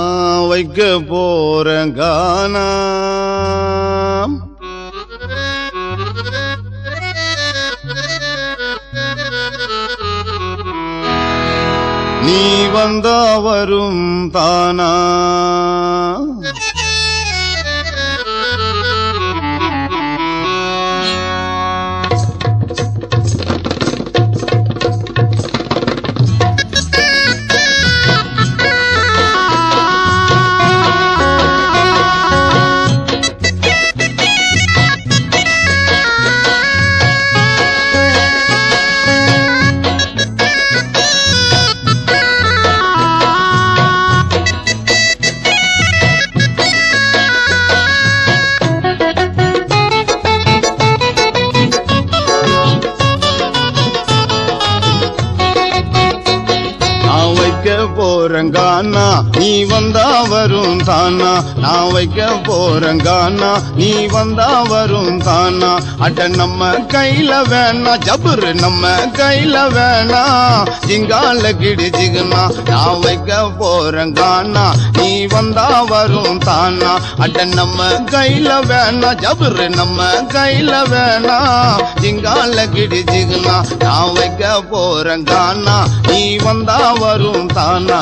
நான் வைக்க போறேன் கானா நீ வந்தா வரும் தானா நான் வைக்க போறேன் கானா நீ வந்தா வரும் தானா நான் வைக்க போறேன் கானா நீ வந்தா வரும் தானா அட நம்ம கையில வேணா ஜபுரு நம்ம கையில வேணா ஜிங்கால கிடி ஜிகுனா நான் வைக்க போறேன் கானா நீ வந்தா வரும் தானா அட நம்ம கையில வேணா ஜபுரு நம்ம கையில வேணா ஜிங்கால கிடி ஜிகுனா நான் வைக்க போறேன் கானா நீ வந்தா வரும் தானா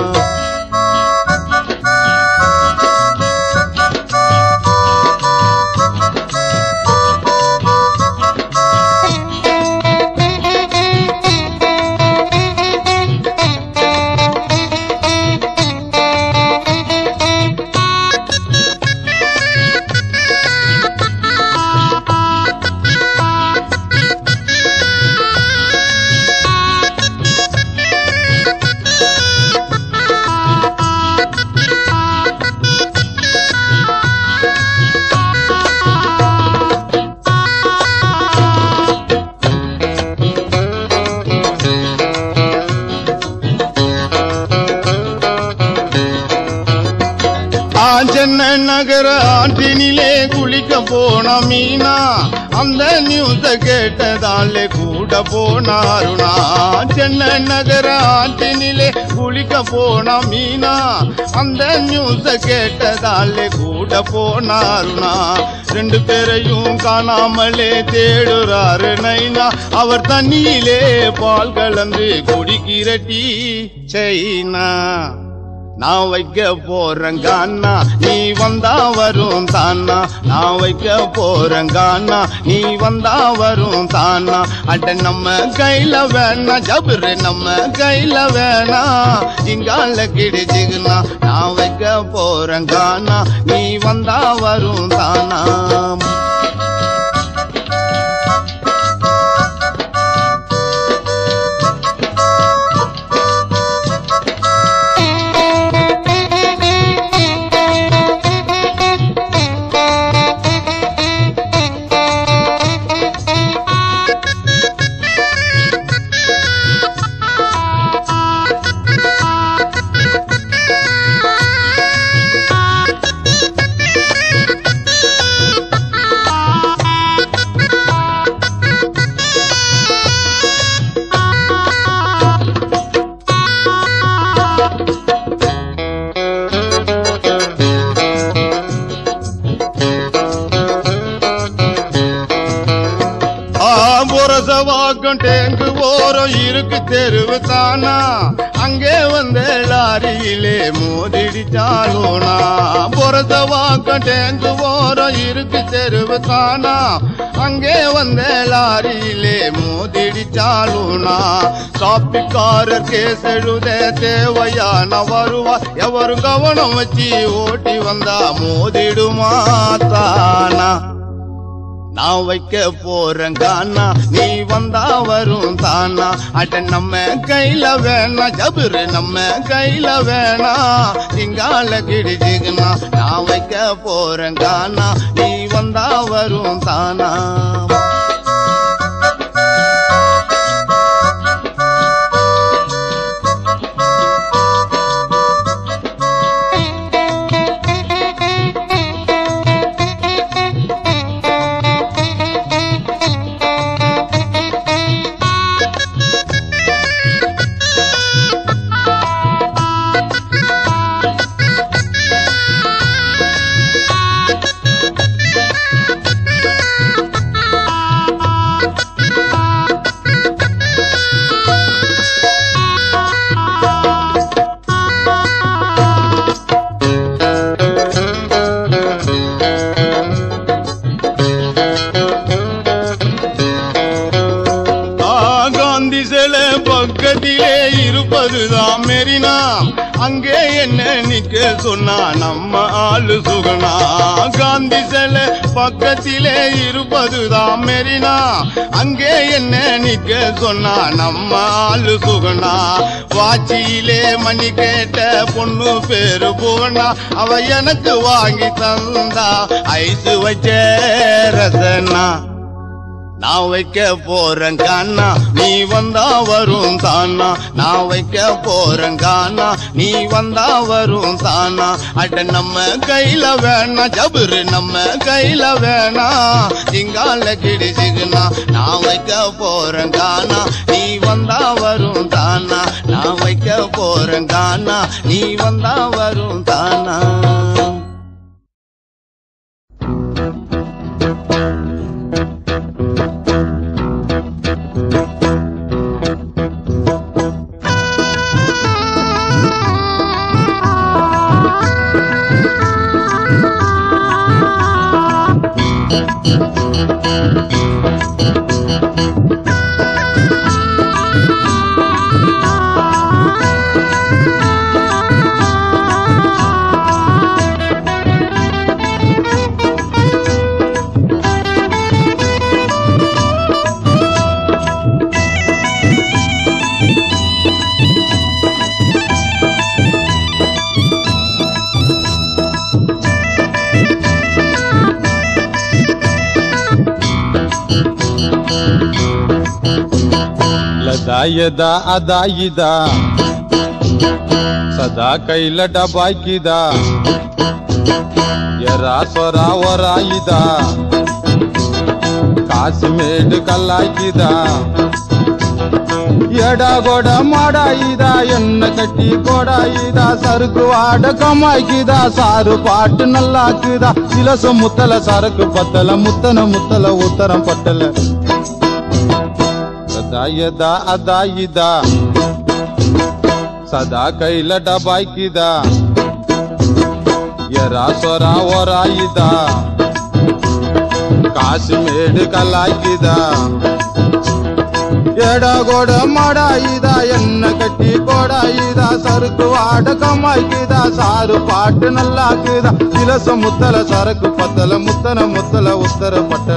ஆஞ்சன்ன நகர ஆற்றினிலே குளிக்க போன மீனா அந்த நியூஸ கேட்டதாலே கூட போனாருனா சென்னை நகர ஆற்றினிலே குளிக்க போன மீனா அந்த நியூஸ கேட்டதாலே கூட போனாருனா ரெண்டு பேரையும் காணாமலே தேடுறாரு நைனா அவர் தண்ணியிலே பால் கலந்து குடிக்கிற டீ சைனா நான் வைக்க போறேன் கானா நீ வந்தா வரும் தானா நான் வைக்க போறேன் கானா நீ வந்தா வரும் தானா அட நம்ம கையில வேணா ஜபுரு நம்ம கையில வேணா இங்கால கிடிச்சுக்குனா நான் வைக்க போறேன் கானா நீ வந்தா வரும் தானா ஆம்புரசவாக்கம் டேங்கு ஓரம் இருக்கு தெருவு தானா அங்கே வந்த லாரியிலே மோதிடிச்சாலோனா புரசவாக்கம் டேங்கு ஓரம் இருக்கு தெருவு தானா அங்கே வந்த லாரியிலே மோதிடிச்சாலோனா காப்பிக்காரர் கேஸ் எழுத தேவையான வருவா எவரும் கவனம் வச்சு ஓட்டி வந்தா மோதிடுமா தானா நான் வைக்க போறேன் கானா நீ வந்தா வரும் தானா அட நம்ம கையில வேணா ஜபுரு நம்ம கையில வேணா திங்கால கிடிச்சுக்குனா நான் வைக்க போறேன் கானா நீ வந்தா வரும் தானா சொன்னா நம்ம ஆளு சுகனா காந்தி சிலை பக்கத்திலே இருப்பதுதான் மெரினா அங்கே என்ன நிக்க சொன்னா நம்ம ஆளு சுகனா வாச்சியிலே மணி கேட்ட பொண்ணு பேரு புவனா அவ எனக்கு வாங்கி தந்தா ஐசு வச்ச ரசனா நான் வைக்க போறேன் கானா நீ வந்தா வரும் தானா நான் வைக்க போறேன் கானா நீ வந்தா வரும் தானா அட நம்ம கையில வேணா ஜபுரு நம்ம கையில வேணா திங்கால கிடிச்சுக்குனா நான் வைக்க போறேன் கானா நீ வந்தா வரும் தானா நான் வைக்க போறேன் கானா நீ வந்தா வரும் தானா ಲದಾಯದ ಅದಾಯಿದ ಸದಾ ಕೈಲ ಡಬಾಕಿದ ಎರ ಸ್ವರ ವರಾಯಿದ ಕಾಶ್ಮೇಡ್ ಕಲ್ಲಾಕಿದ ಎಡಗೊಡ ಮಾಡಾಯಿದ ಎಣ್ಣ ಕಟ್ಟಿ ಕೊಡಾಯಿದ ಸరుకు వాడ కమాయికిద సారు పాటు నల్లాకిద ఇలస ముత్తల సరకు పత్తల ముత్తన ముత్తల ఉత్తరం పట్టల ಸದಾಯದ ಅದಾಯಿದ ಸದಾ ಕೈಲ ಡಬಾಯ್ಕಿದ ಎರ ಸ್ವರ ಒರಾಯಿದ ಕಾಶ್ಮೇಡ್ ಕಲಾಯ್ಕಿದ ಎಡಗೊಡ ಮಾಡಾಯಿದ ಎಣ್ಣ ಕಟ್ಟಿ ಕೊಡಾಯಿದ ಸరుకు వాడ కమాయికిద సారు పాటు నల్లాకిద ఇలస ముత్తల సరకు పత్తల ముత్తన ముత్తల ఉత్తర పట్టల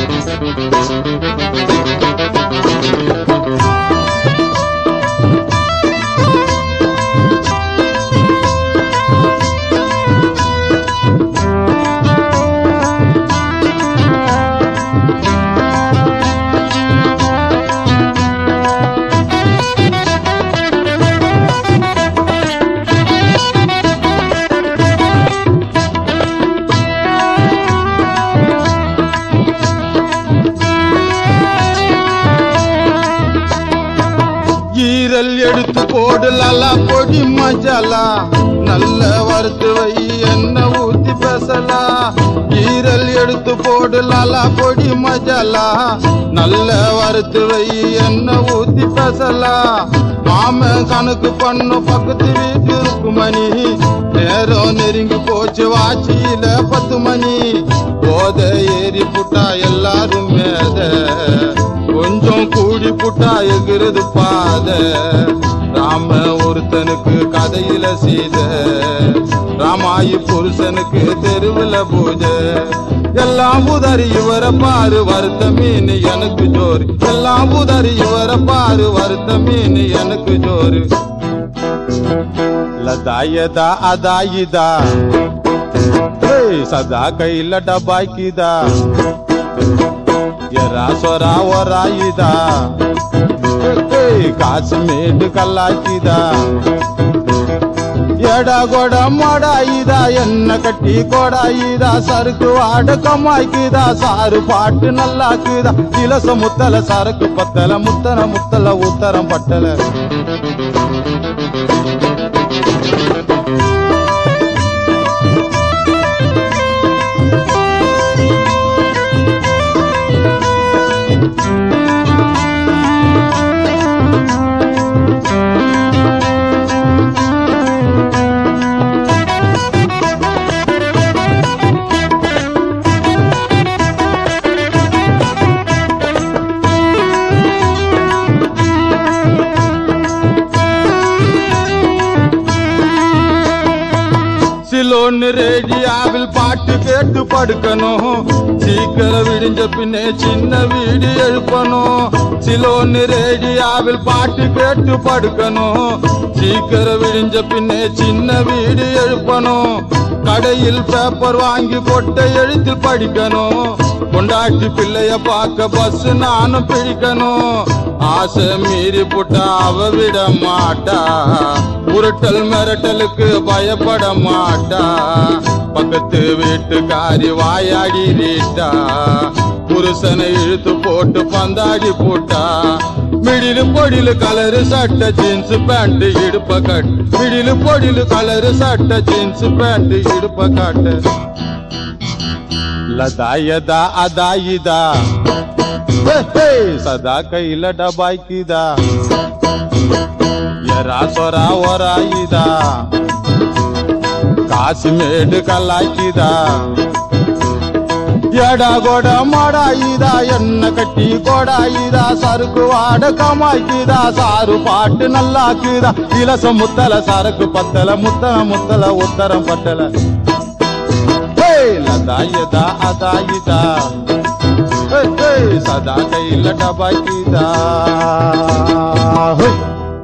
ஈரல் எடுத்து போடு லலா பொடி மஜாலா நல்ல வறுத்து வை என்ன ஊத்தி பேசலா ஈரல் எடுத்து போடு லலா பொடி மஜாலா நல்ல வறுத்து வை என்ன ஊத்தி பேசலா மாமன் கணக்கு பண்ணு பக்கத்து வீட்டு இருக்கு மணி நேரம் நெருங்கி போச்சு வாச்சியில பத்து மணி போத ஏறி புட்டா எல்லாரும் மேத கொஞ்சம் கூடி புட்டா எகிறது பாத ராம ஒருத்தனுக்கு கதையில சீத ராமாயி புருஷனுக்கு தெருவுல பூஜை எல்லாம் உதறி இவர பாரு வருத்த மீன் எனக்கு ஜோறு எல்லாம் உதறி இவர பாரு வருத்த மீன் எனக்கு ஜோறு ಲದಾಯದ ಅದಾಯಿದ ಏಯ್ ಸದಾ ಕೈಲ ಡಬಾಕಿದ ಎರ ಸ್ವರ ಒರಾಯಿದ ಏಯ್ ಕಾಶ್ಮೀರ್ ಕಲ್ಲಾಕಿದ ಎಡಗೊಡ ಮಾಡಾಯಿದ ಎನ್ನ ಕಟ್ಟಿ ಕೊಡಾಯಿದ ಸరుకు వాడ కమాయికిద సారు పాటు నల్లాకిద ఇలస ముత్తల సరకు పత్తల ముత్తన ముత్తల ఉత్తరం పట్టల சிலோன்னு ரேடியாவில் பாட்டு கேட்டு படுக்கணும் சீக்கிரம் விடிஞ்ச பின்னே சின்ன வீடு எழுப்பணும் சிலோன்னு ரேடியாவில் பாட்டு கேட்டு படுக்கணும் சீக்கிரம் விடிஞ்ச பின்னே சின்ன வீடு எழுப்பணும் கடையில் பேப்பர் வாங்கி கொட்டை எழுத்தில் படிக்கணும் கொண்டாட்டி பிள்ளைய பார்க்க பஸ் நானும் பிடிக்கணும் ஆசை மீறி புட்டா அவ விட மாட்டா உருட்டல் மிரட்டலுக்கு பயப்பட மாட்டா பக்கத்து வீட்டுக்காரி வாயாடி ரீட்டா புருஷனை இழுத்து போட்டு பந்தாடி போட்டா மிடிலு பொடிலு கலரு சட்டை ஜீன்ஸ் பேண்ட் இடுப்ப கட் மிடிலு பொடிலு கலரு சட்டை ஜீன்ஸ் பேண்ட் இடுப்ப காட்டு ಲದಾಯದ ಅದಾಯಿದ ಹೇ, ಹೇ, ಸದಾ ಕೈಲ ಡಬಾಯ್ಕಿದ ಎರ ಸೊರ ಒರಾಯಿದ ಕಾಸಿಮೇಡು ಕಲ್ಲಾಕಿದ ಎಡಗೊಡ ಮಾಡಾಯಿದ ಎಣ್ಣ ಕಟ್ಟಿ ಕೊಡಾಯಿದ ಸರುಕು ವಾಡ ಕಮಾಯ್ಕಿದ ಸಾರು ಪಾಟು ನಲ್ಲಾಕಿದ ಇಲಸ ಮುತ್ತಲ ಸರಕು ಪತ್ತಲ ಮುತ್ತಲ ಮುತ್ತಲ ಉತ್ತರ ಪಟ್ಟಲ ಲದಾಯದ ಅದಾಯಿದ ಹೇ, ಹೇ, ಸದಾ ಕೈಲ ಡಬಾಕಿದ ಹೇ.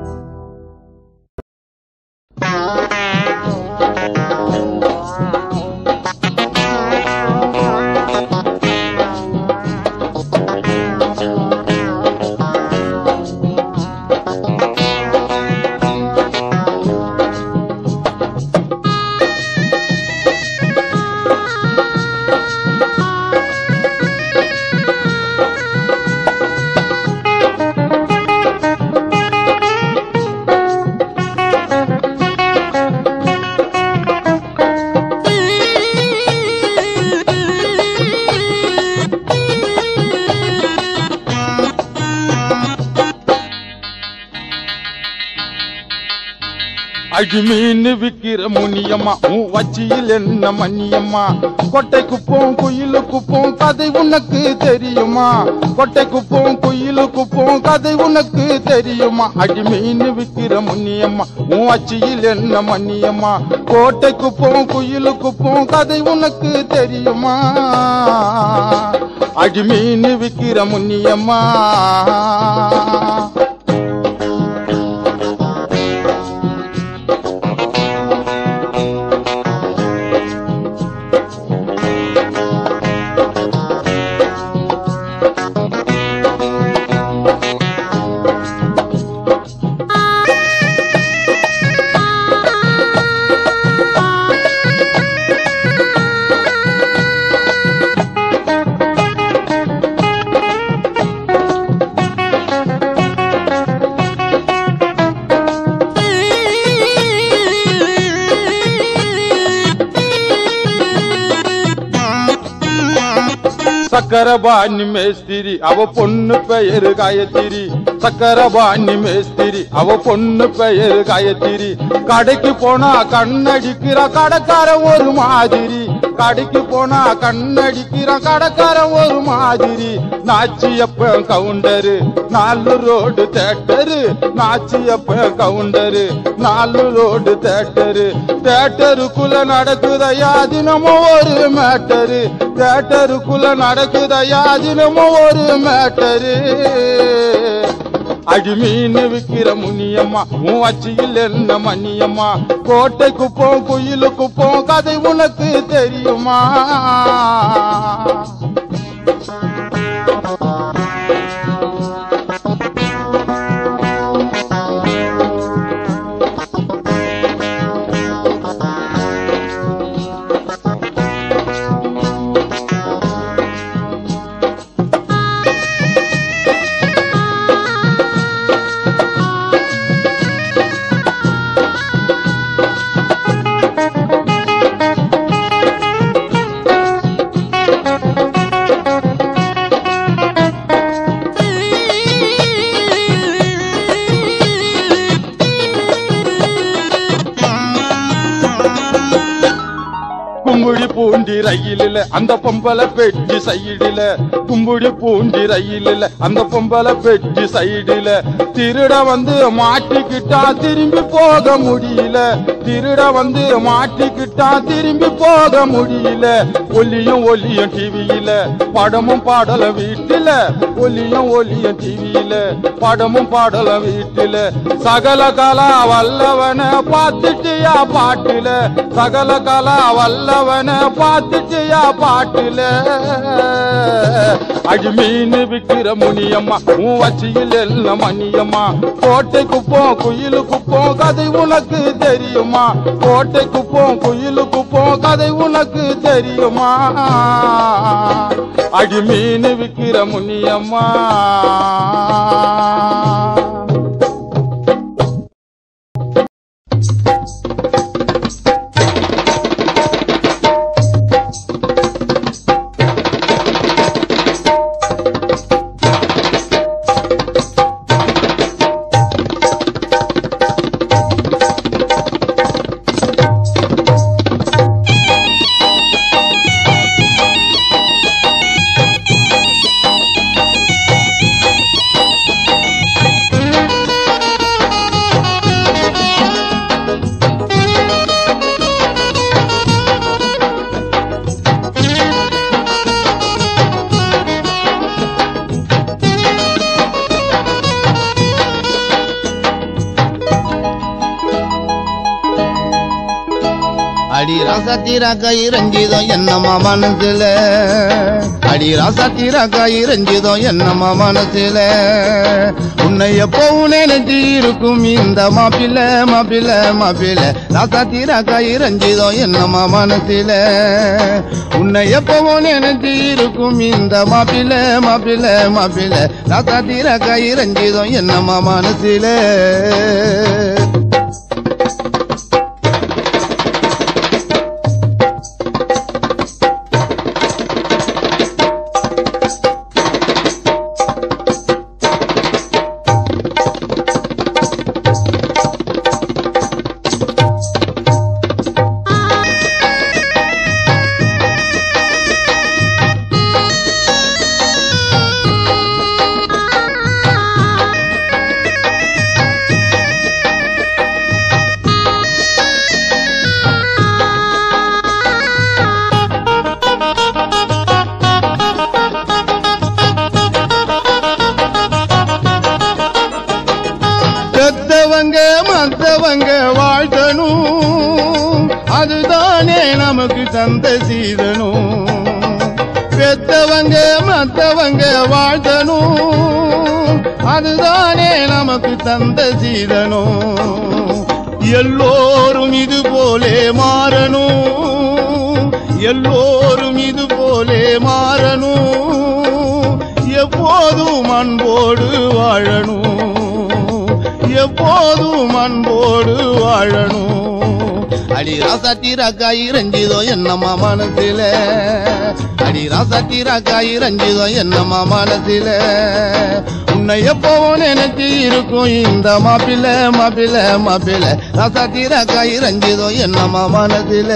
அடி மீன் விக்கிற முனியம்மா உன் வச்சியில் என்ன மணியம்மா கொட்டை குப்போம் குயிலு குப்போம் கதை உனக்கு தெரியுமா கொட்டை குப்போம் குயிலு குப்போம் கதை உனக்கு தெரியுமா அடி மீன் விக்கிற முனியம்மா உன் வச்சியில் என்ன மணியம்மா கோட்டை குப்போம் குயிலு குப்போம் கதை உனக்கு தெரியுமா அடி மீன் விக்கிற முனியம்மா சக்கரபாணி மேஸ்திரி அவ பொண்ணு பெயரு காயத்திரி சக்கரபாணி மேஸ்திரி அவ பொண்ணு பெயரு காயத்திரி கடைக்கு போனா கண்ணடிக்கிற கடைக்கார ஒரு மாதிரி கடைக்கு போனா கண்ணடிக்கிற கடைக்கார ஒரு மாதிரி நாச்சியப்ப கவுண்டரு நாலு ரோடு தேட்டரு நாச்சியப்ப கவுண்டரு நாலு ரோடு தேட்டரு தேட்டருக்குள்ள நடக்குதையா தினமும் ஒரு மேட்டரு தேட்டருக்குள்ள நடக்குதையா தினமும் ஒரு மேட்டரு அடி மீன் விக்கிற முனியம்மா உன் அச்சியில் என்ன மணியம்மா கோட்டை குப்போம் குயிலு குப்போம் கதை உனக்கு தெரியுமா பூண்டி ரயிலில் அந்த பொம்பளை பெட்டி சைடில கும்புடி பூண்டி ரயிலில் அந்த பொம்பளை பெட்டி சைடில திருட வந்து மாட்டிக்கிட்டா திரும்பி போக முடியல திருட வந்து மாட்டிக்கிட்டா திரும்பி போக முடியல ஒலியும் ஒலியும் டிவியில படமும் பாடல வீட்டில ஒலியும் ஒலியும் டிவியில படமும் பாடல வீட்டில சகல கலா வல்லவன பார்த்துட்டியா பாட்டுல சகல கலா வல்லவன பார்த்துட்டியா பாட்டுல அடி மீன் விக்கிற முனியம்மா உன் வச்சியில் எல்லாம் மணியம்மா கோட்டை குப்போம் குயிலு குப்போம் கதை உனக்கு தெரியுமா கோட்டை குப்போம் குயிலு குப்போம் கதை உனக்கு தெரியுமா அடி மீன் விக்கிற முனியம்மா அடி ராசாத்தீரா கை ரஞ்சிதோ என்னம்மா மனசுல அடி ராசாத்தீரா கை ரஞ்சிதோ என்னம்மா மனசுல உன்னை எப்பவும் நினைச்சு இருக்கும் இந்த மாப்பிள்ள மாப்பிள்ள மாப்பிள்ள ராசாத்தீரா கை ரஞ்சிதோ என்னம்மா மனசுல உன்னை எப்பவும் நினைச்சு இருக்கும் இந்த மாப்பிள்ள மாப்பிள்ள மாப்பிள்ள ராசாத்தீரா கை ரஞ்சிதோ என்னம்மா மனசுல பெத்தவங்க மத்தவங்க வாழ்த்தணும் அதுதானே நமக்கு தந்த சீதனும் பெத்தவங்க மத்தவங்க வாழ்த்தணும் அதுதானே நமக்கு தந்த சீதனும் எல்லோரும் இது போலே மாறணும் எல்லோரும் இது போலே மாறணும் எப்போதும் அன்போடு வாழணும் எப்போதும் அன்போடு வாழணும் அடி ராசாத்தி ராக்காய் ரஞ்சிதோ என்னம்மா மனசில அடி ராசாத்தி ராக்காய் ரஞ்சிதோ என்னம்மா மனசில உன்னை எப்பவும் நினைச்சு இருக்கும் இந்த மாப்பிள்ள மாப்பிள்ள மாப்பிள்ள ராசாத்தி ராக்காய் ரஞ்சிதோ என்னம்மா மனசில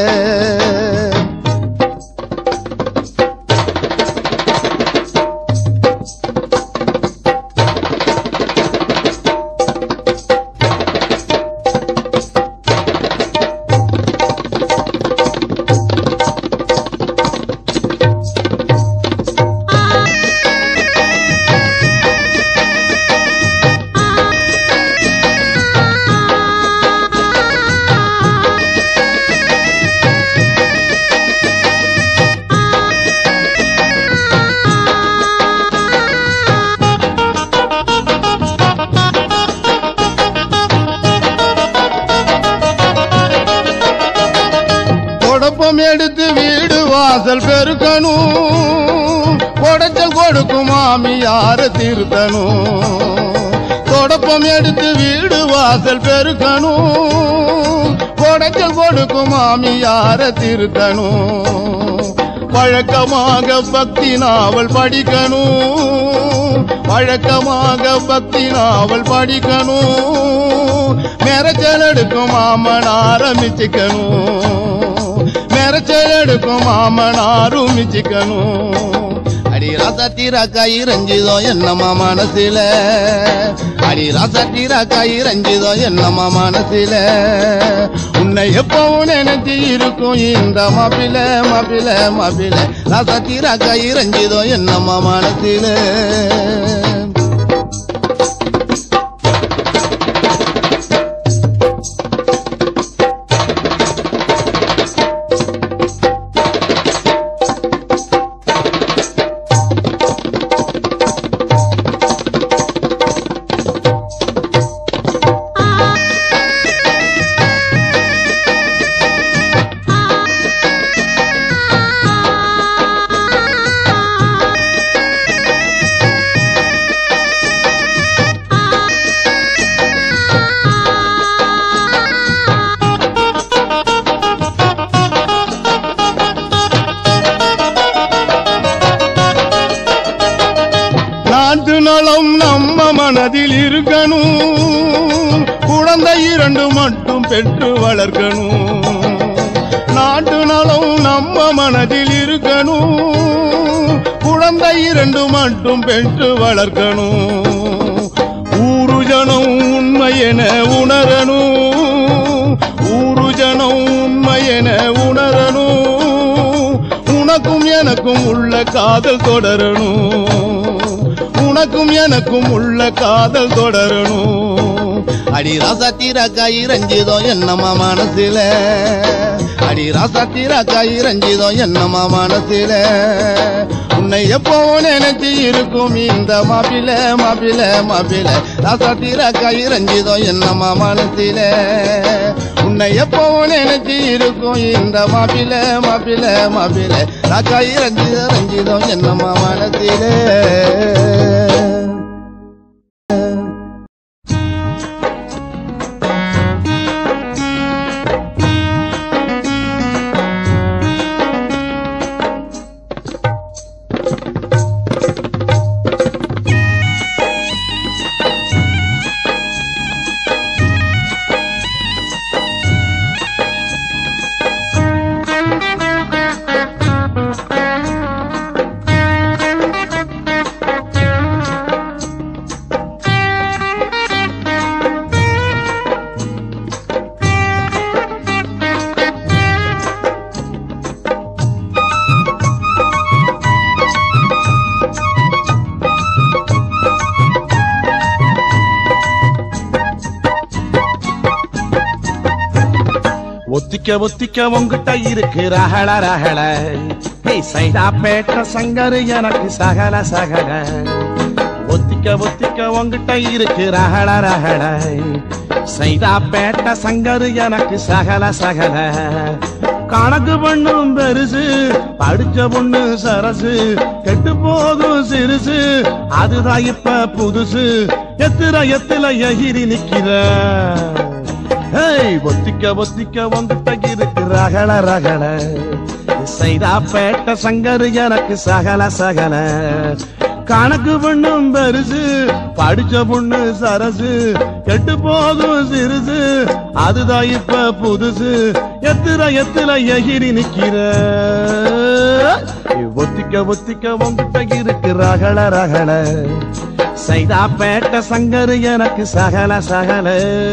தொடப்பம் எடுத்து வீடு வாசல் பெருக்கணும் கொடைச்சல் கொடுக்கும் மாமியார திருத்தணும் தொடப்பம் எடுத்து வீடு வாசல் பெருக்கணும் கொடைச்சல் கொடுக்கும் மாமியார திருத்தணும் வழக்கமாக பக்தி நாவல் படிக்கணும் வழக்கமாக பக்தி நாவல் படிக்கணும் மெரச்சல் எடுக்கும் மாமன் ஆரம்பிச்சுக்கணும் மெரச்சல் எடுக்கும் மாமனாரும் மிச்சிக்கணும் அடி ராசாத்தீரா காய் ரஞ்சிதோ என்னம்மா மனசுல அடி ராசாத்தீரா காய் ரஞ்சிதோ என்னம்மா மனசுல உன்னை எப்பவும் நினைச்சு இருக்கும் இந்த மாப்பில மாப்பில மாப்பில ராசாத்தீரா காய் ரஞ்சிதோ என்னம்மா மனசுல நாட்டு நலம் நம்ம மனதில் இருக்கணும் குழந்தை இரண்டு மட்டும் பெற்று வளர்க்கணும் நாட்டு நலம் நம்ம மனதில் இருக்கணும் குழந்தை இரண்டு மட்டும் பெற்று வளர்க்கணும் ஊரு ஜனம் உண்மை என உணரணும் ஊரு ஜனம் உண்மை என உணரணும் உனக்கும் எனக்கும் உள்ள காதல் தொடரணும் உனக்கும் எனக்கும் உள்ள காதல் தொடரணும் அடி ராசாத்தீரா காய் ரஞ்சிதோ என்னம்மா மனசுல அடி ராசாத்தீரா காய் ரஞ்சிதோ என்னம்மா மனசுல உன்னை எப்பவும் நினைச்சு இருக்கும் இந்த மாப்பில மாப்பில மாப்பில ராசாத்தீரா காய் ரஞ்சிதோ என்னம்மா மனசுல உன்னை எப்பவும் நினைச்சு இருக்கும் இந்த மாப்பில மாப்பில மாப்பில ராக்காய் ரஞ்சித ரஞ்சிதோ என்னம்மா மனசிலே ஒத்திக்க ஒத்திக்க உங்கிட்ட இருக்கு ரகல ரகல ஏய் சைடா பேட்ட சங்கரு எனக்கு சகல சகல ஒத்திக்க ஒத்திக்க உங்கிட்ட இருக்கு ரகல ரகல சைதா பேட்ட சங்கரு எனக்கு சகல சகல கணக்கு பண்ணும் பெருசு படிச்ச பொண்ணு சரசு கெட்டு போகும் சிறுசு அதுதான் இப்ப புதுசு எத்திர எத்தில எகிரி நிக்கிற ஏய் ஒத்திக்க ஒத்திக்க வந்துட்ட இருக்கு ரகல ரகல சைதா பேட்ட சங்கரு எனக்கு சகல சகல கணக்கு பொண்ணும் பெருசு படிச்ச பொண்ணு சரசு கெட்டு போகும் சிறுசு அதுதான் இப்ப புதுசு எத்திர எத்தில எகிரி நிக்கிற ஒத்திக்க ஒத்திக்க வந்துட்ட இருக்கு ரகல ரகல சைதா பேட்ட சங்கரு எனக்கு சகல சகல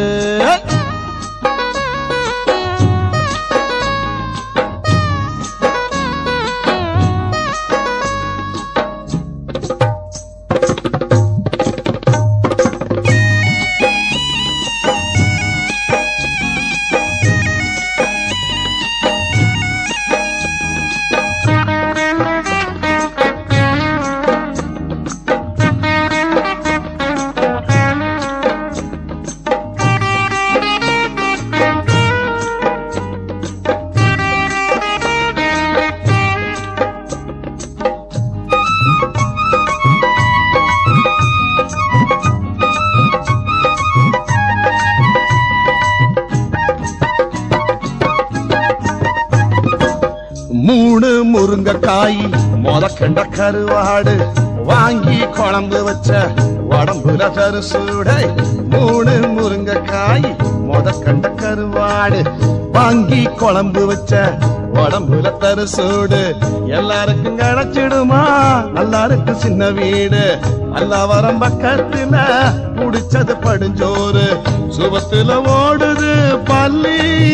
மூணு முருங்கைக்காய் முதக்கண்ட கருவாடு வாங்கி குழம்பு வச்ச உடம்புல தருசூடை மூணு முருங்கைக்காய் முதக்கண்ட கருவாடு வாங்கி குழம்பு வச்ச உடம்புல தரிசோடு எல்லாருக்கும் கிடைச்சிடுமா எல்லாருக்கும் சின்ன வீடு பல்லாவரம் பக்கத்துல புடிச்சது படுஞ்சோறு சுபத்துல ஓடுது பள்ளி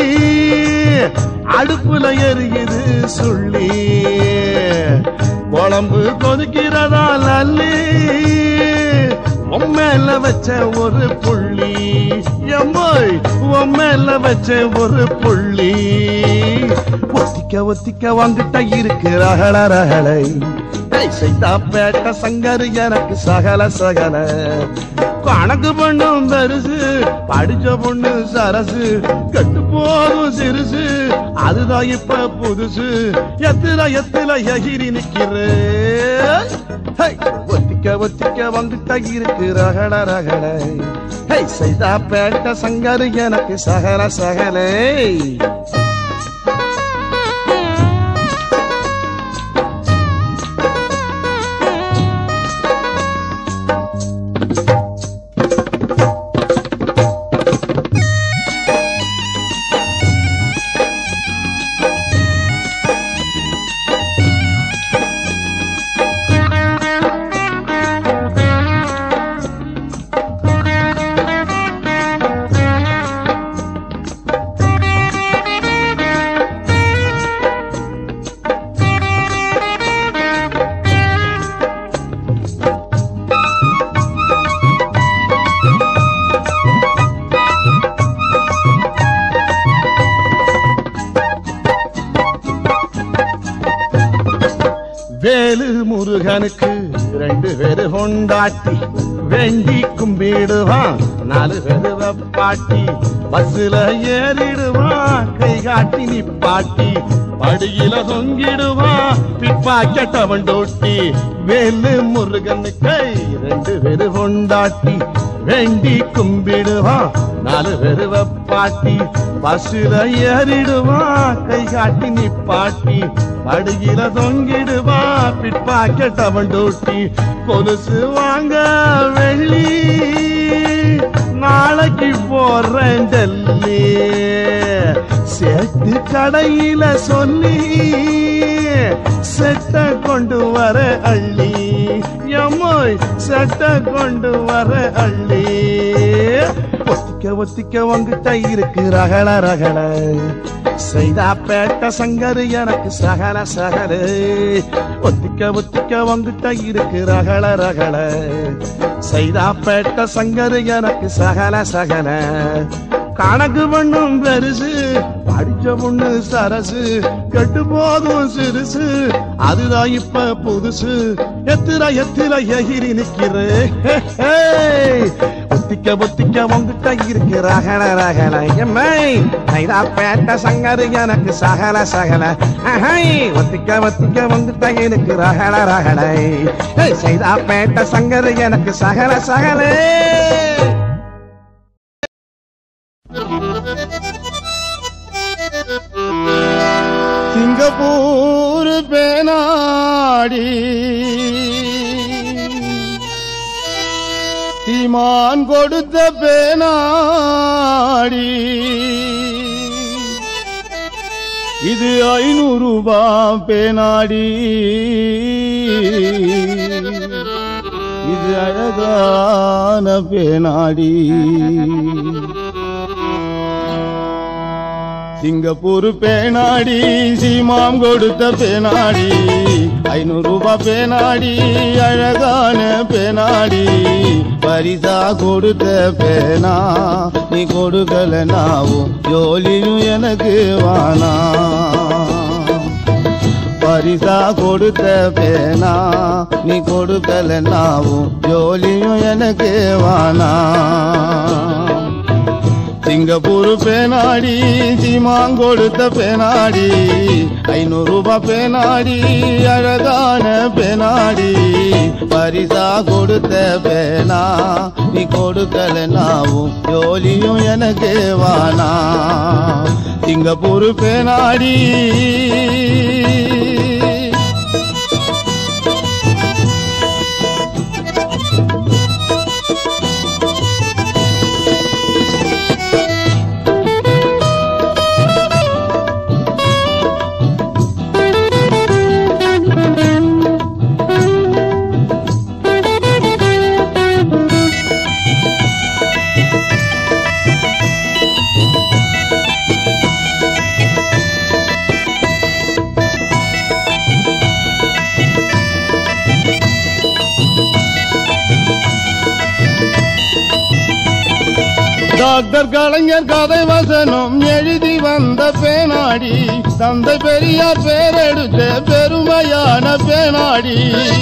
அடுப்புல எரியுது சொல்லி குழம்பு கொதிக்கிறதா நல்லி உண்மையில வச்ச ஒரு புள்ளி எம்மாய் உண்மையில வச்ச ஒரு புள்ளி ஒத்திக்க ஒத்திக்க வந்துட்ட இருக்கு ரகல ரகலை செய்தாப்பேட்ட சங்கர் எனக்கு சகல சகல கணக்கு பண்ணும் தரிசு படிச்ச பொண்ணு சரசு கட்டு போதும் சிறுசு அதுதான் இப்ப புதுசு எத்துல எத்துல எகிரி நிக்கிறே ஹை, ஒத்திக்க ஒத்திக்க வந்துட்ட இருக்கு ரகட ரகட ஹை செய்தா பேட்ட சங்கர் எனக்கு சகல சகலை வேலு முருகனுக்கு ரெண்டு பேரு கொண்டாட்டி வேண்டி கும்பிடுவான் நாலு பேரு வெப்பாட்டி பஸ்ஸுல ஏறிடுவான் கை காட்டி நிப்பாட்டி படியில தொங்கிடுவான் பிப்பாக்கெட்டவன் டோட்டி வேலு முருகனுக்கு ரெண்டு பேரு கொண்டாட்டி வேண்டி கும்பிடுவான் நாலு பேரு வெப்பாட்டி பஸ்ஸுல ஏறிடுவான் கை காட்டி நிப்பாட்டி படுகில தொங்கிடுவா பிட்பாக்கெட் அவன் டூட்டி கொலுசு வாங்க வெள்ளி நாளைக்கு போறேன் டெல்லி சேட்டு கடையில சொல்லி செட்ட கொண்டு வர அள்ளி எம்மோய் செட்ட கொண்டு வர அள்ளி ஒத்திக்க ஒத்திக்க வந்துட்ட இருக்கு ரகல ரகல செய்தா பேட்ட சங்கரு எனக்கு சகல சகல ஒத்திக்க ஒத்திக்க வந்துட்ட இருக்கு ரகல ரகல செய்தா பேட்ட சங்கரு எனக்கு சகல சகல கணக்கு பண்ணும் பெருசு படிச்ச பொண்ணு சரசு கெட்டு போதும் சிறுசு அதுதான் இப்ப புதுசு எத்திர எத்திர எகிரி நிக்கிறே ஒத்திக்க ஒத்திக்க வந்துட்ட இருக்கு ரகல ரகல எம்மை ஐதா பேட்ட சங்கரு எனக்கு சகல சகல அஹை, ஒத்திக்க ஒத்திக்க வந்துட்ட இருக்கு ரகல ரகலை செய்தா பேட்ட சங்கரு எனக்கு சகல சகலே சிங்கப்பூர் பேனாடி சீமான் கொடுத்த பேனாடி இது ஐநூறு ரூபாய் பேனாடி இது அழகான பேனாடி சிங்கப்பூர் பேனாடி சீமாம் கொடுத்த பேனாடி ஐநூறு ரூபாய் பேனாடி அழகான பேனாடி பரிசா கொடுத்த பேனா நீ கொடுக்கலனாவும் ஜோலியும் எனக்கு வானா பரிசா கொடுத்த பேனா நீ கொடுக்கலனாவும் ஜோலியும் எனக்கு வானா சிங்கப்பூர் பேனாடி சீமாங் கொடுத்த பேனாடி ஐநூறு ரூபாய் பேனாடி அழகான பேனாடி பரிசா கொடுத்த பேனா நீ கொடுக்கலனாவும் ஜோலியும் எனக்கு வானா சிங்கப்பூர் பேனாடி டாக்டர் கலைஞர் கதை வசனம் எழுதி வந்த பேனாடி தந்தை பெரியார் பேரெடுத்த பெருமையான பேனாடி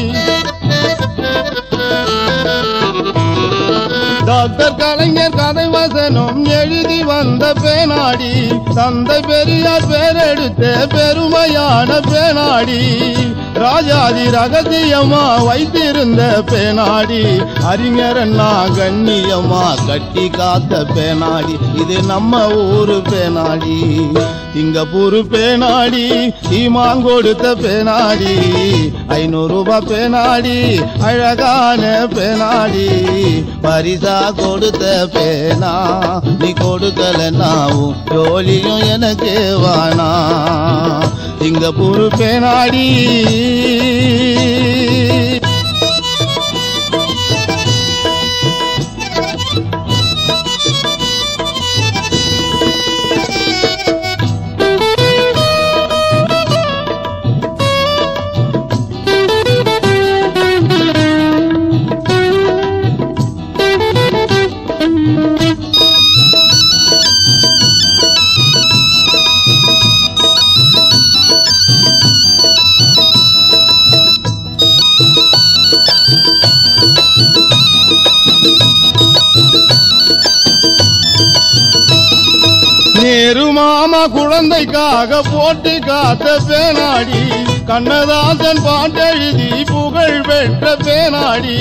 டாக்டர் கலைஞர் கதை வசனம் எழுதி வந்த பேனாடி தந்தை பெரியார் பேரெடுத்த பெருமையான பேனாடி ராஜாதி ரகசியமா வைத்திருந்த பேனாடி அறிஞரண்ணா கண்ணியமா கட்டி காத்த பேனாடி இது நம்ம ஊரு பேனாடி சிங்கப்பூர் பேனாடி சீமான் கொடுத்த பேனாடி ஐநூறு ரூபாய் பேனாடி அழகான பேனாடி பரிசா கொடுத்த பேனா நீ கொடுக்கலன்னாவும் ஜோலியும் எனக்கு வானா சிங்கப்பூர் பேனாடி நேரு மாமா குழந்தைக்காக போட்டு காத்த பேனாடி கண்ணதாசன் பாட்டெழுதி புகழ் பெற்ற பேனாடி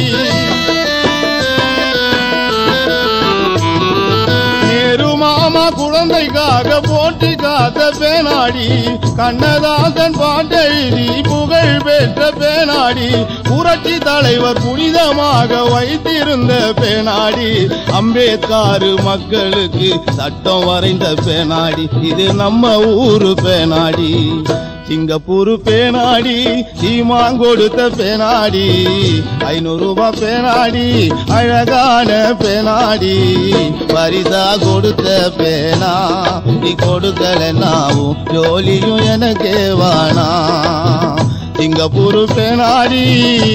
நேரு மாமா குழந்தைக்காக போட்டு காத்த பேனாடி கண்ணதாசன் பாட்டெழுதி புகழ் பெற்ற பேனாடி புரட்சி தலைவர் புனிதமாக வைத்திருந்த பேனாடி அம்பேத்கார் மக்களுக்கு சட்டம் வரைந்த பேனாடி இது நம்ம ஊரு பேனாடி சிங்கப்பூர் பேனாடி சீமான் கொடுத்த பேனாடி ஐநூறு ரூபாய் பேனாடி அழகான பேனாடி பரிசா கொடுத்த பேனா நீ கொடுக்கலன்னாவும் ஜோலியும் எனக்கு வானா சிங்கப்பூர் பேனாடி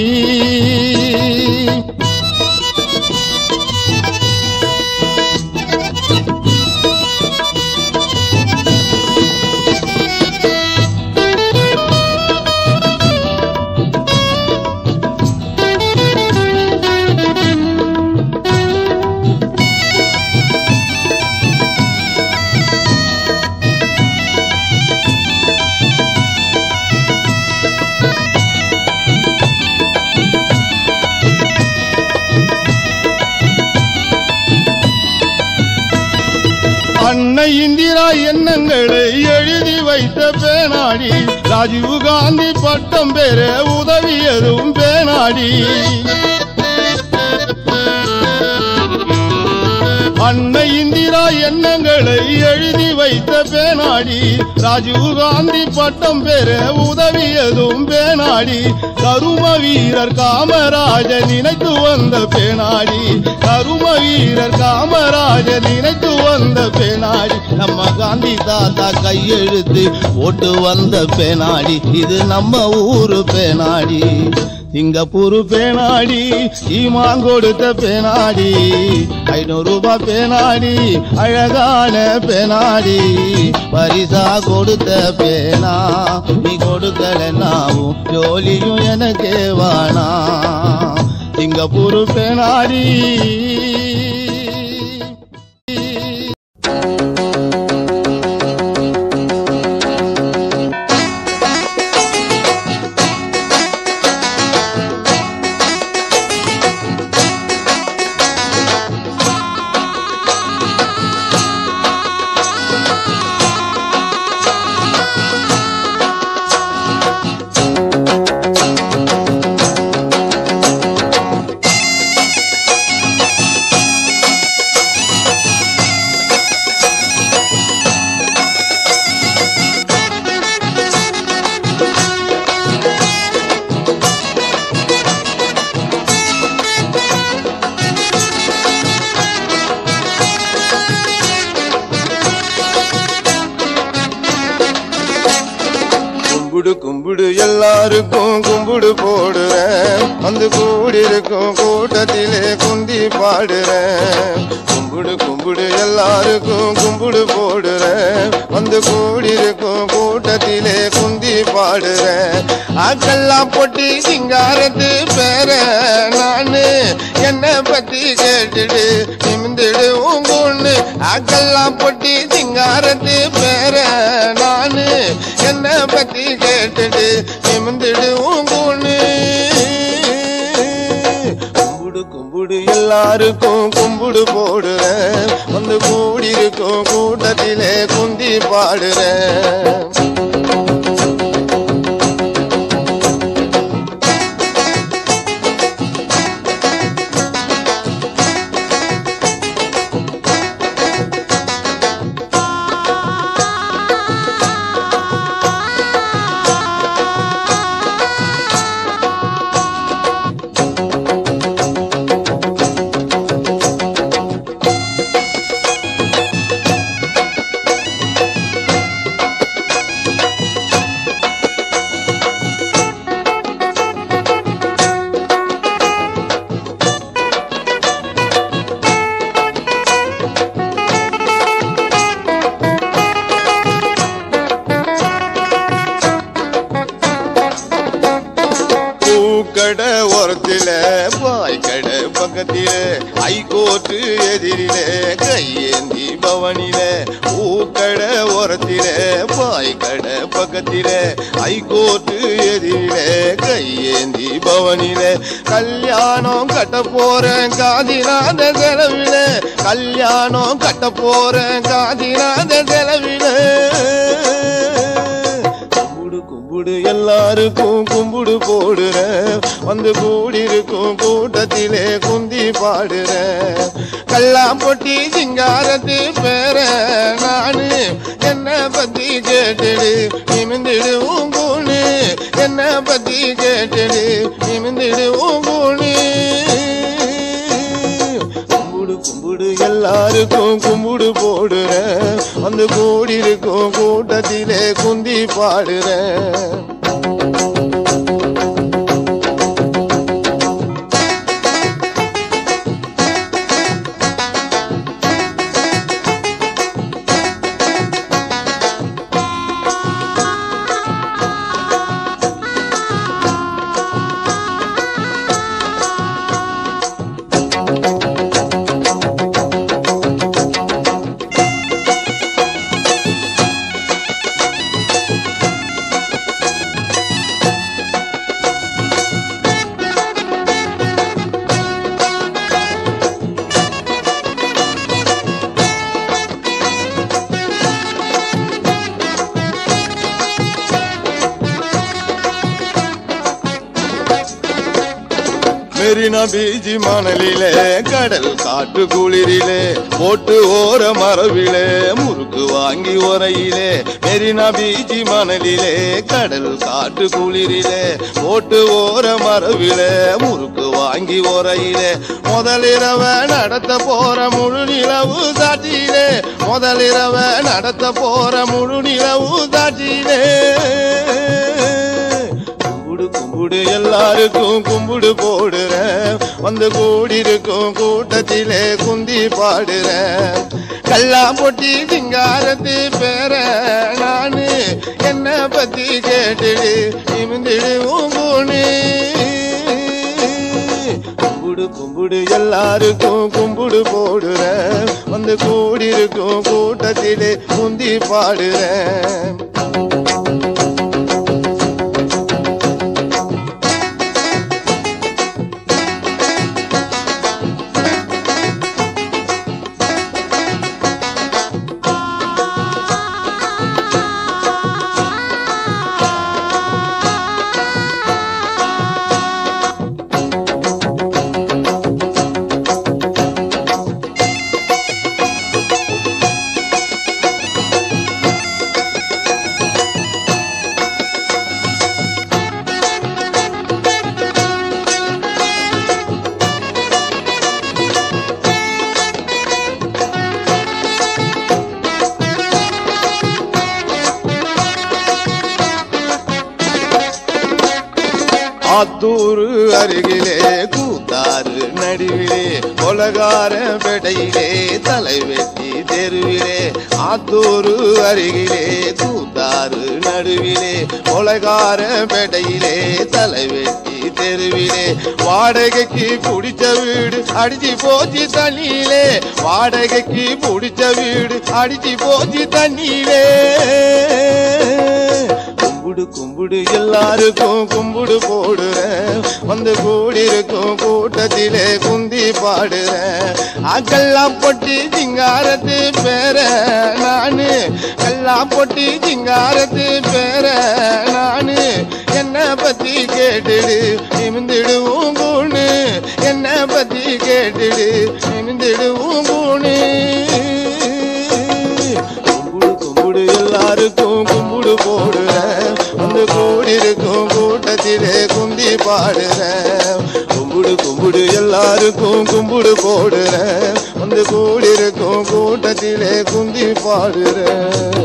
அன்னை இந்திரா எண்ணங்களை எழுதி வைத்த பேனாடி ராஜீவ் காந்தி பட்டம் பெற உதவியதும் பேனாடி அன்னை இந்திரா எண்ணங்களை எழுதி வைத்த பேனாடி ராஜீவ் காந்தி பட்டம் பெற உதவியதும் பேனாடி கரும வீரர் காமராஜ நினைத்து வந்த பேனாடி கரும வீரர் காமராஜ நினைத்து வந்த பேனாடி நம்ம காந்தி தாத்தா கையெழுத்து போட்டு வந்த பேனாடி இது நம்ம ஊரு பேனாடி சிங்கப்பூர் பேனாடி சீமான் கொடுத்த பேனாடி ஐநூறு ரூபாய் பேனாடி அழகான பேனாடி பரிசா கொடுத்த பேனா நீ கொடுக்கலன்னாவும் ஜோலியும் எனக்கு வானா சிங்கப்பூர் பேனாடி கும்பிடு கும்பிடு எல்லாருக்கும் கும்பிடு போடுறேன் வந்து கூடியிருக்கும் கூட்டத்திலே குந்தி பாடுறேன் கும்பிடு கும்பிடு எல்லாருக்கும் கும்பிடு போடுறேன் வந்து கூடியிருக்கும் கூட்டத்திலே குந்தி பாடுறேன் ஆக்கெல்லாம் பொட்டி சிங்காரத்து பேர நானு என்ன பத்தி கேட்டுடு நிமிந்துடு உங்கொண்ணு ஆக்கெல்லாம் பொட்டி சிங்காரத்து பேர நானு என்ன பத்தி கேட்டுடு நிமிந்துடு உங்கொண்ணு கும்பிடு கும்பிடு எல்லாருக்கும் கும்பிடு போடுறேன் வந்து கூடி இருக்கும் கூட்டத்திலே குந்தி பாடுறேன் பூக்கடை ஓரத்தில பாய்க்கடை பக்கத்தில ஐகோர்ட்டு எதிரிலே கையேந்தி பவனில பூக்கடை ஓரத்தில பாய்க்கடை பக்கத்தில ஐகோர்ட்டு எதிரிலே கையேந்தி பவனில கல்யாணம் கட்ட போறேன் காதிநாத செலவில கல்யாணம் கட்ட போறேன் காதிநாத செலவில கும்பிடு கும்பிடு எல்லாருக்கும் கும்பிடு போடுறேன் வந்து கூடியிருக்கும் கூட்டத்திலே குந்தி பாடுறேன் கல்லாம் பொட்டி சிங்காரத்து பேர நானு என்ன பத்தி கேட்டுடு நிமிந்திடு உங்கூனு என்ன பத்தி கேட்டுடு நிமிந்திடு உங்கூனு கும்பிடு கும்பிடு எல்லாருக்கும் கும்பிடு போடுறேன் வந்து கூடியிருக்கும் கூட்டத்திலே குந்தி பாடுறேன் மெரினா பீச் மணலிலே கடல் காட்டு குளிரிலே போட்டு ஓர மரபிலே முறுக்கு வாங்கி உரையிலே மெரினா பீச் மணலிலே கடல் காட்டு குளிரிலே போட்டு ஓர மரபிலே முறுக்கு வாங்கி உரையிலே முதலிரவ நடத்த போற முழு நிலவு சாட்சியிலே முதலிரவ நடத்த போற முழு நிலவு சாட்சியிலே கும்பிடு கும்பிடு எல்லாருக்கும் கும்பிடு போடுறேன் வந்து கூடியிருக்கும் கூட்டத்திலே குந்தி பாடுறேன் கல்லா பொட்டி சிங்காரத்து பேர நானு என்ன பத்தி கேட்டுடு நிமிந்திடு உங்கூனு கும்பிடு கும்பிடு எல்லாருக்கும் கும்பிடு போடுறேன் வந்து கூடியிருக்கும் கூட்டத்திலே குந்தி பாடுறேன் ஆத்தூரு அருகிலே கூத்தாறு நடுவிலே கொலகார பெடையிலே தலைவெட்டி தெருவிலே ஆத்தூரு அருகிலே கூத்தாறு நடுவிலே கொலகார பெடையிலே தலைவெட்டி தெருவிலே வாடகைக்கு புடிச்ச வீடு அடிச்சு போச்சு தண்ணியிலே வாடகைக்கு புடிச்ச வீடு அடிச்சு போச்சு தண்ணியிலே கும்பிடு கும்பிடு எல்லாருக்கும் கும்பிடு போடுறேன் வந்து கூடியிருக்கும் கூட்டத்திலே குந்தி பாடுறேன் அக்கெல்லாம் பொட்டி சிங்காரத்து பேர நானு கல்லாம் பொட்டி சிங்காரத்து பேர நானு என்ன பத்தி கேட்டுடு நிமிந்திடுவோம் கூணு என்ன பத்தி கேட்டுடு நிமிந்திடுவோம் கூணு கும்பிடு கும்பிடு எல்லாருக்கும் கும்பிடு போடுறேன் வந்து கூடியிருக்கும் கூட்டத்திலே குந்தி பாடுறேன் கும்பிடு கும்பிடு எல்லாருக்கும் கும்பிடு போடுறேன் வந்து கூடியிருக்கும் கூட்டத்திலே குந்தி பாடுறேன்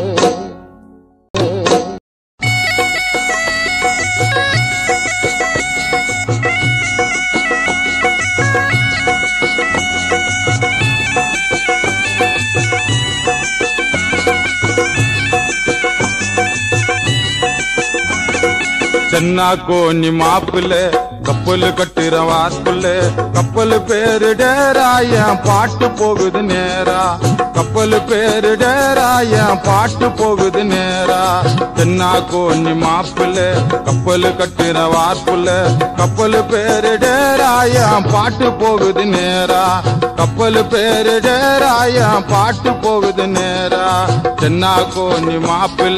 சென்னா கோனி மாப்பிள்ள கப்பல் கட்டுற வார்ப்புல கப்பல் பேரு டேராய பாட்டு போகுது நேரா கப்பல் பேரு டேராய பாட்டு போகுது நேரா சென்னா கோனி மாப்பிள்ள கப்பல் கட்டுற வார்ப்புல கப்பல் பேரு டேராய பாட்டு போகுது நேரா கப்பல் பேரு டேராய பாட்டு போகுது நேரா சென்னா கோனி மாப்பிள்ள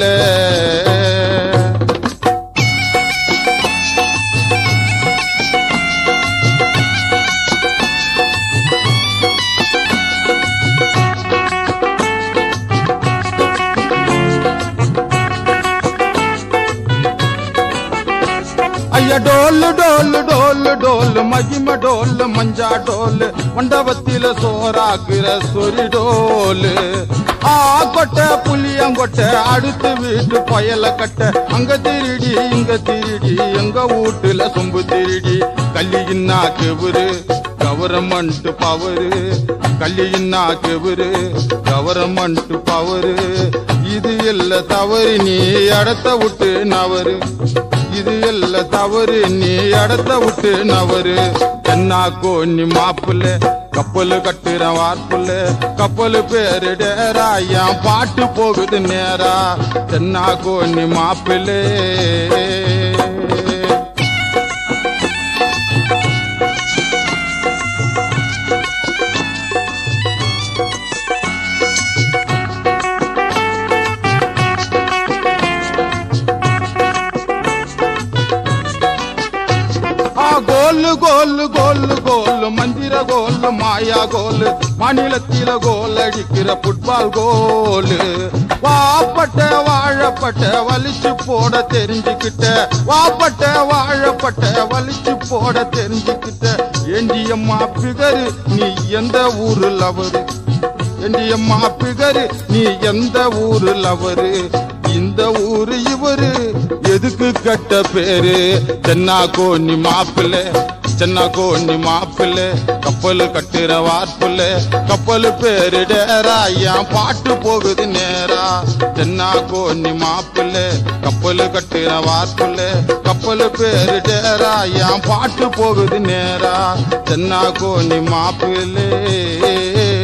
ஐயா டோல் டோல் டோல் டோல் மகிம டோல் மஞ்சா டோல் மண்டபத்தில சோறாக்குற சொரி டோல் ஆ கொட்டை புளியங்கொட்டை அடுத்து வீட்டு பயல கட்ட அங்க திருடி இங்க திருடி எங்க வீட்டுல சொம்பு திருடி கல்லியின்னா கெவுரு கவர்மெண்ட் பவரு கல்லியின்னா கெவுரு கவர்மெண்ட் பவரு இது இல்ல தவறு நீ இடத்த விட்டு நவரு இது இல்ல தவறு நீ இடத்த விட்டு நவரு என்னாக்கோ நீ மாப்புல கப்பல் கட்டுற வார்ப்புல கப்பல் பேரு டேரா என் பாட்டு போகுது நேரா தென்னாக்கோ நீ மாப்பிள்ளே ஆ கோல் கோல் கோல் கோல் மந்திர கோல் மாயா கோல் மாநிலத்தில கோல் அடிக்கிற புட்பால் கோல் வாப்பட்ட வாழப்பட்ட வலிச்சு போட தெரிஞ்சுக்கிட்ட வாப்பட்ட வாழப்பட்ட வலிச்சு போட தெரிஞ்சுக்கிட்ட ஏண்டியம்மா பிகரு நீ எந்த ஊரு லவரு ஏண்டியம்மா பிகரு நீ எந்த ஊரு லவரு இந்த ஊரு இவரு எதுக்கு கட்ட பேரு சென்னா கோனி மாப்பிள்ள சென்னா கோனி மாப்பிள்ள கப்பல் கட்டுற வார்ப்புல கப்பல் பேரு டேரா என் பாட்டு போகுது நேரா சென்னா கோனி மாப்பிள்ள கப்பல் கட்டுற வார்ப்புல கப்பல் பேரு டேரா என் பாட்டு போகுது நேரா சென்னா கோனி மாப்பிள்ளே